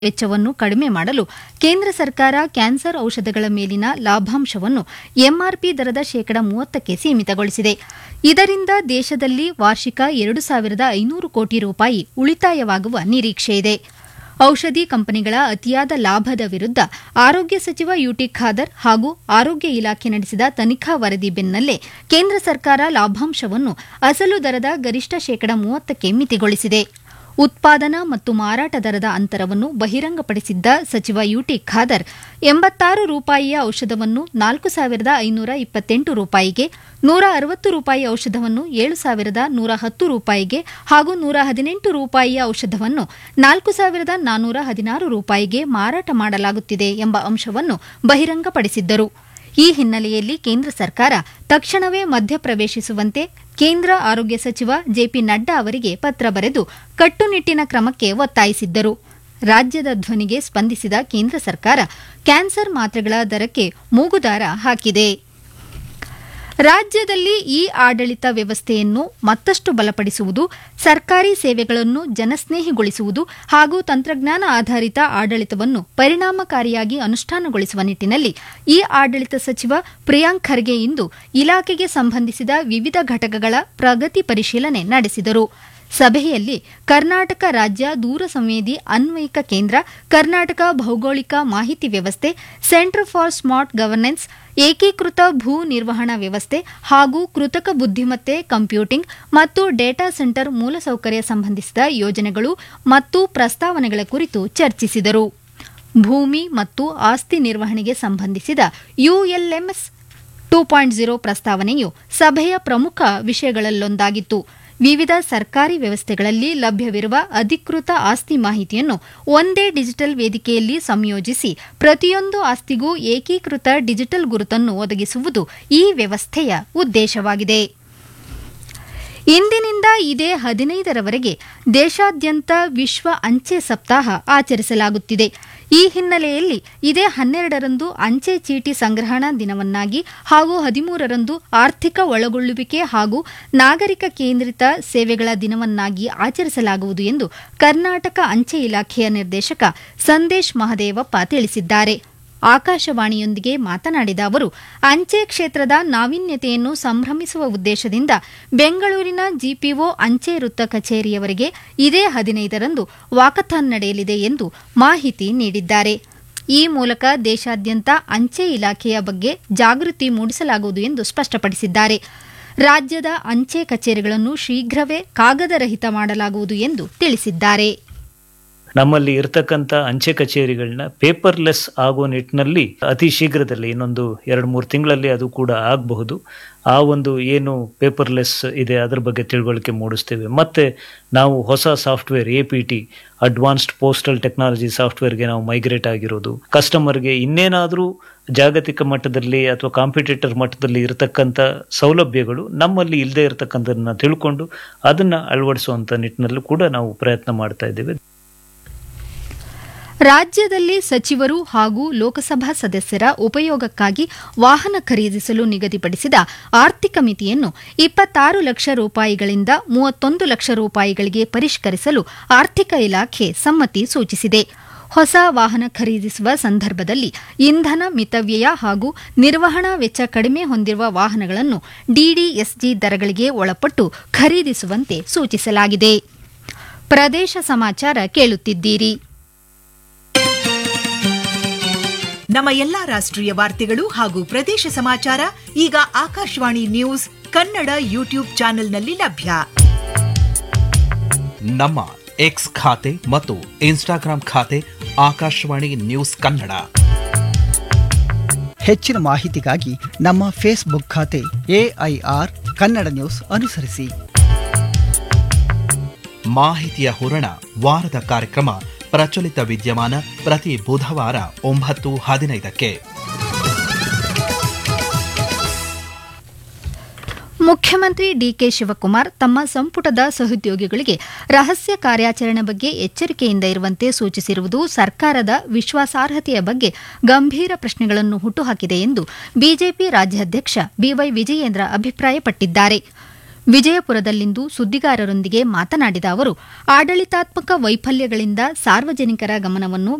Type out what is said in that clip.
ವೆಚ್ಚವನ್ನು ಕಡಿಮೆ ಮಾಡಲು ಕೇಂದ್ರ ಸರ್ಕಾರ ಕ್ಯಾನ್ಸರ್ ಔಷಧಗಳ ಮೇಲಿನ ಲಾಭಾಂಶವನ್ನು ಎಂಆರ್ಪಿ ದರದ ಶೇಕಡ ಮೂವತ್ತಕ್ಕೆ ಸೀಮಿತಗೊಳಿಸಿದೆ ಇದರಿಂದ ದೇಶದಲ್ಲಿ ವಾರ್ಷಿಕ ಎರಡು ಸಾವಿರದ ಐನೂರು ಕೋಟಿ ರೂಪಾಯಿ ಉಳಿತಾಯವಾಗುವ ನಿರೀಕ್ಷೆಯಿದೆ ಔಷಧಿ ಕಂಪನಿಗಳ ಅತಿಯಾದ ಲಾಭದ ವಿರುದ್ಧ ಆರೋಗ್ಯ ಸಚಿವ ಯುಟಿ ಖಾದರ್ ಹಾಗೂ ಆರೋಗ್ಯ ಇಲಾಖೆ ನಡೆಸಿದ ತನಿಖಾ ವರದಿ ಬೆನ್ನಲ್ಲೇ ಕೇಂದ್ರ ಸರ್ಕಾರ ಲಾಭಾಂಶವನ್ನು ಅಸಲು ದರದ ಗರಿಷ್ಠ ಶೇಕಡ ಮೂವತ್ತಕ್ಕೆ ಮಿತಿಗೊಳಿಸಿದೆ ಉತ್ಪಾದನಾ ಮತ್ತು ಮಾರಾಟ ದರದ ಅಂತರವನ್ನು ಬಹಿರಂಗಪಡಿಸಿದ್ದ ಸಚಿವ ಯುಟಿ ಖಾದರ್ ಎಂಬತ್ತಾರು ರೂಪಾಯಿಯ ಔಷಧವನ್ನು ನಾಲ್ಕು ಸಾವಿರದ ಐನೂರ ಇಪ್ಪತ್ತೆಂಟು ರೂಪಾಯಿಗೆ ನೂರ ಅರವತ್ತು ರೂಪಾಯಿ ಔಷಧವನ್ನು ಏಳು ಸಾವಿರದ ನೂರ ಹತ್ತು ರೂಪಾಯಿಗೆ ಹಾಗೂ ನೂರ ಹದಿನೆಂಟು ರೂಪಾಯಿಯ ಔಷಧವನ್ನು ನಾಲ್ಕು ಸಾವಿರದ ನಾನ್ನೂರ ಹದಿನಾರು ರೂಪಾಯಿಗೆ ಮಾರಾಟ ಮಾಡಲಾಗುತ್ತಿದೆ ಎಂಬ ಅಂಶವನ್ನು ಬಹಿರಂಗಪಡಿಸಿದ್ದರು ಈ ಹಿನ್ನೆಲೆಯಲ್ಲಿ ಕೇಂದ್ರ ಸರ್ಕಾರ ತಕ್ಷಣವೇ ಮಧ್ಯಪ್ರವೇಶಿಸುವಂತೆ ಕೇಂದ್ರ ಆರೋಗ್ಯ ಸಚಿವ ಜೆಪಿ ನಡ್ಡಾ ಅವರಿಗೆ ಪತ್ರ ಬರೆದು ಕಟ್ಟುನಿಟ್ಟಿನ ಕ್ರಮಕ್ಕೆ ಒತ್ತಾಯಿಸಿದ್ದರು ರಾಜ್ಯದ ಧ್ವನಿಗೆ ಸ್ಪಂದಿಸಿದ ಕೇಂದ್ರ ಸರ್ಕಾರ ಕ್ಯಾನ್ಸರ್ ಮಾತ್ರೆಗಳ ದರಕ್ಕೆ ಮೂಗುದಾರ ಹಾಕಿದೆ ರಾಜ್ಯದಲ್ಲಿ ಇ ಆಡಳಿತ ವ್ಯವಸ್ಥೆಯನ್ನು ಮತ್ತಷ್ಟು ಬಲಪಡಿಸುವುದು ಸರ್ಕಾರಿ ಸೇವೆಗಳನ್ನು ಜನಸ್ನೇಹಿಗೊಳಿಸುವುದು ಹಾಗೂ ತಂತ್ರಜ್ಞಾನ ಆಧಾರಿತ ಆಡಳಿತವನ್ನು ಪರಿಣಾಮಕಾರಿಯಾಗಿ ಅನುಷ್ಠಾನಗೊಳಿಸುವ ನಿಟ್ಟಿನಲ್ಲಿ ಇ ಆಡಳಿತ ಸಚಿವ ಪ್ರಿಯಾಂಕ್ ಖರ್ಗೆ ಇಂದು ಇಲಾಖೆಗೆ ಸಂಬಂಧಿಸಿದ ವಿವಿಧ ಘಟಕಗಳ ಪ್ರಗತಿ ಪರಿಶೀಲನೆ ನಡೆಸಿದರು ಸಭೆಯಲ್ಲಿ ಕರ್ನಾಟಕ ರಾಜ್ಯ ದೂರ ಸಂವೇದಿ ಅನ್ವಯಿಕ ಕೇಂದ್ರ ಕರ್ನಾಟಕ ಭೌಗೋಳಿಕ ಮಾಹಿತಿ ವ್ಯವಸ್ಥೆ ಸೆಂಟರ್ ಫಾರ್ ಸ್ಮಾರ್ಟ್ ಗವರ್ನೆನ್ಸ್ ಏಕೀಕೃತ ಭೂ ನಿರ್ವಹಣಾ ವ್ಯವಸ್ಥೆ ಹಾಗೂ ಕೃತಕ ಬುದ್ದಿಮತ್ತೆ ಕಂಪ್ಯೂಟಿಂಗ್ ಮತ್ತು ಡೇಟಾ ಸೆಂಟರ್ ಮೂಲಸೌಕರ್ಯ ಸಂಬಂಧಿಸಿದ ಯೋಜನೆಗಳು ಮತ್ತು ಪ್ರಸ್ತಾವನೆಗಳ ಕುರಿತು ಚರ್ಚಿಸಿದರು ಭೂಮಿ ಮತ್ತು ಆಸ್ತಿ ನಿರ್ವಹಣೆಗೆ ಸಂಬಂಧಿಸಿದ ಯುಎಲ್ಎಂಎಸ್ ಟೂ ಪಾಯಿಂಟ್ ಝೀರೋ ಪ್ರಸ್ತಾವನೆಯು ಸಭೆಯ ಪ್ರಮುಖ ವಿಷಯಗಳಲ್ಲೊಂದಾಗಿತ್ತು ವಿವಿಧ ಸರ್ಕಾರಿ ವ್ಯವಸ್ಥೆಗಳಲ್ಲಿ ಲಭ್ಯವಿರುವ ಅಧಿಕೃತ ಆಸ್ತಿ ಮಾಹಿತಿಯನ್ನು ಒಂದೇ ಡಿಜಿಟಲ್ ವೇದಿಕೆಯಲ್ಲಿ ಸಂಯೋಜಿಸಿ ಪ್ರತಿಯೊಂದು ಆಸ್ತಿಗೂ ಏಕೀಕೃತ ಡಿಜಿಟಲ್ ಗುರುತನ್ನು ಒದಗಿಸುವುದು ಈ ವ್ಯವಸ್ಥೆಯ ಉದ್ದೇಶವಾಗಿದೆ ಇಂದಿನಿಂದ ಇದೇ ಹದಿನೈದರವರೆಗೆ ದೇಶಾದ್ಯಂತ ವಿಶ್ವ ಅಂಚೆ ಸಪ್ತಾಹ ಆಚರಿಸಲಾಗುತ್ತಿದೆ ಈ ಹಿನ್ನೆಲೆಯಲ್ಲಿ ಇದೇ ಹನ್ನೆರಡರಂದು ಅಂಚೆ ಚೀಟಿ ಸಂಗ್ರಹಣಾ ದಿನವನ್ನಾಗಿ ಹಾಗೂ ಹದಿಮೂರರಂದು ಆರ್ಥಿಕ ಒಳಗೊಳ್ಳುವಿಕೆ ಹಾಗೂ ನಾಗರಿಕ ಕೇಂದ್ರಿತ ಸೇವೆಗಳ ದಿನವನ್ನಾಗಿ ಆಚರಿಸಲಾಗುವುದು ಎಂದು ಕರ್ನಾಟಕ ಅಂಚೆ ಇಲಾಖೆಯ ನಿರ್ದೇಶಕ ಸಂದೇಶ್ ಮಹದೇವಪ್ಪ ತಿಳಿಸಿದ್ದಾರೆ ಆಕಾಶವಾಣಿಯೊಂದಿಗೆ ಮಾತನಾಡಿದ ಅವರು ಅಂಚೆ ಕ್ಷೇತ್ರದ ನಾವೀನ್ಯತೆಯನ್ನು ಸಂಭ್ರಮಿಸುವ ಉದ್ದೇಶದಿಂದ ಬೆಂಗಳೂರಿನ ಜಿಪಿಒ ಅಂಚೆ ವೃತ್ತ ಕಚೇರಿಯವರೆಗೆ ಇದೇ ಹದಿನೈದರಂದು ವಾಕಥಾನ್ ನಡೆಯಲಿದೆ ಎಂದು ಮಾಹಿತಿ ನೀಡಿದ್ದಾರೆ ಈ ಮೂಲಕ ದೇಶಾದ್ಯಂತ ಅಂಚೆ ಇಲಾಖೆಯ ಬಗ್ಗೆ ಜಾಗೃತಿ ಮೂಡಿಸಲಾಗುವುದು ಎಂದು ಸ್ಪಷ್ಟಪಡಿಸಿದ್ದಾರೆ ರಾಜ್ಯದ ಅಂಚೆ ಕಚೇರಿಗಳನ್ನು ಶೀಘ್ರವೇ ಕಾಗದರಹಿತ ಮಾಡಲಾಗುವುದು ಎಂದು ತಿಳಿಸಿದ್ದಾರೆ ನಮ್ಮಲ್ಲಿ ಇರತಕ್ಕಂಥ ಅಂಚೆ ಕಚೇರಿಗಳನ್ನ ಪೇಪರ್ಲೆಸ್ ಆಗೋ ನಿಟ್ಟಿನಲ್ಲಿ ಅತಿ ಶೀಘ್ರದಲ್ಲಿ ಇನ್ನೊಂದು ಎರಡು ಮೂರು ತಿಂಗಳಲ್ಲಿ ಅದು ಕೂಡ ಆಗಬಹುದು ಆ ಒಂದು ಏನು ಪೇಪರ್ಲೆಸ್ ಇದೆ ಅದರ ಬಗ್ಗೆ ತಿಳುವಳಿಕೆ ಮೂಡಿಸ್ತೇವೆ ಮತ್ತು ನಾವು ಹೊಸ software A P T advanced postal technology ಸಾಫ್ಟ್ವೇರ್ಗೆ ನಾವು ಮೈಗ್ರೇಟ್ ಆಗಿರೋದು ಕಸ್ಟಮರ್ಗೆ ಇನ್ನೇನಾದರೂ ಜಾಗತಿಕ ಮಟ್ಟದಲ್ಲಿ ಅಥವಾ ಕಾಂಪಿಟೇಟರ್ ಮಟ್ಟದಲ್ಲಿ ಇರತಕ್ಕಂಥ ಸೌಲಭ್ಯಗಳು ನಮ್ಮಲ್ಲಿ ಇಲ್ಲದೆ ಇರತಕ್ಕಂಥದನ್ನ ತಿಳ್ಕೊಂಡು ಅದನ್ನು ಅಳವಡಿಸುವಂಥ ನಿಟ್ಟಿನಲ್ಲೂ ಕೂಡ ನಾವು ಪ್ರಯತ್ನ ಮಾಡ್ತಾ ಇದ್ದೇವೆ ರಾಜ್ಯದಲ್ಲಿ ಸಚಿವರು ಹಾಗೂ ಲೋಕಸಭಾ ಸದಸ್ಯರ ಉಪಯೋಗಕ್ಕಾಗಿ ವಾಹನ ಖರೀದಿಸಲು ನಿಗದಿಪಡಿಸಿದ ಆರ್ಥಿಕ ಮಿತಿಯನ್ನು ಇಪ್ಪತ್ತಾರು ಲಕ್ಷ ರೂಪಾಯಿಗಳಿಂದ ಮೂವತ್ತೊಂದು ಲಕ್ಷ ರೂಪಾಯಿಗಳಿಗೆ ಪರಿಷ್ಕರಿಸಲು ಆರ್ಥಿಕ ಇಲಾಖೆ ಸಮ್ಮತಿ ಸೂಚಿಸಿದೆ ಹೊಸ ವಾಹನ ಖರೀದಿಸುವ ಸಂದರ್ಭದಲ್ಲಿ ಇಂಧನ ಮಿತವ್ಯಯ ಹಾಗೂ ನಿರ್ವಹಣಾ ವೆಚ್ಚ ಕಡಿಮೆ ಹೊಂದಿರುವ ವಾಹನಗಳನ್ನು ಡಿಡಿಎಸ್ಜಿ ದರಗಳಿಗೆ ಒಳಪಟ್ಟು ಖರೀದಿಸುವಂತೆ ಸೂಚಿಸಲಾಗಿದೆ ಪ್ರದೇಶ ಸಮಾಚಾರ ಕೇಳುತ್ತಿದ್ದೀರಿ ನಮ್ಮ ಎಲ್ಲಾ ರಾಷ್ಟ್ರೀಯ ವಾರ್ತೆಗಳು ಹಾಗೂ ಪ್ರದೇಶ ಸಮಾಚಾರ ಈಗ ಆಕಾಶವಾಣಿ ನ್ಯೂಸ್ ಕನ್ನಡ ಯೂಟ್ಯೂಬ್ ಚಾನೆಲ್ನಲ್ಲಿ ಲಭ್ಯ ನಮ್ಮ ಎಕ್ಸ್ ಖಾತೆ ಮತ್ತು ಇನ್ಸ್ಟಾಗ್ರಾಂ ಖಾತೆ ಆಕಾಶವಾಣಿ ನ್ಯೂಸ್ ಕನ್ನಡ ಹೆಚ್ಚಿನ ಮಾಹಿತಿಗಾಗಿ ನಮ್ಮ ಫೇಸ್ಬುಕ್ ಖಾತೆ ಎಐಆರ್ ಕನ್ನಡ ನ್ಯೂಸ್ ಅನುಸರಿಸಿ ಮಾಹಿತಿಯ ಹೊರಣ ವಾರದ ಕಾರ್ಯಕ್ರಮ ಪ್ರಚಲಿತ ವಿದ್ಯಮಾನ ಪ್ರತಿ ಬುಧವಾರ ಒಂಬತ್ತು ಹದಿನೈದಕ್ಕೆ ಮುಖ್ಯಮಂತ್ರಿ ಡಿಕೆ ಶಿವಕುಮಾರ್ ತಮ್ಮ ಸಂಪುಟದ ಸಹೋದ್ಯೋಗಿಗಳಿಗೆ ರಹಸ್ಯ ಕಾರ್ಯಾಚರಣೆ ಬಗ್ಗೆ ಎಚ್ಚರಿಕೆಯಿಂದ ಇರುವಂತೆ ಸೂಚಿಸಿರುವುದು ಸರ್ಕಾರದ ವಿಶ್ವಾಸಾರ್ಹತೆಯ ಬಗ್ಗೆ ಗಂಭೀರ ಪ್ರಶ್ನೆಗಳನ್ನು ಹುಟ್ಟುಹಾಕಿದೆ ಎಂದು ಬಿಜೆಪಿ ರಾಜ್ಯಾಧ್ಯಕ್ಷ ಬಿವೈ ವಿಜಯೇಂದ್ರ ಅಭಿಪ್ರಾಯಪಟ್ಟಿದ್ದಾರೆ ವಿಜಯಪುರದಲ್ಲಿಂದು ಸುದ್ದಿಗಾರರೊಂದಿಗೆ ಮಾತನಾಡಿದ ಅವರು ಆಡಳಿತಾತ್ಮಕ ವೈಫಲ್ಯಗಳಿಂದ ಸಾರ್ವಜನಿಕರ ಗಮನವನ್ನು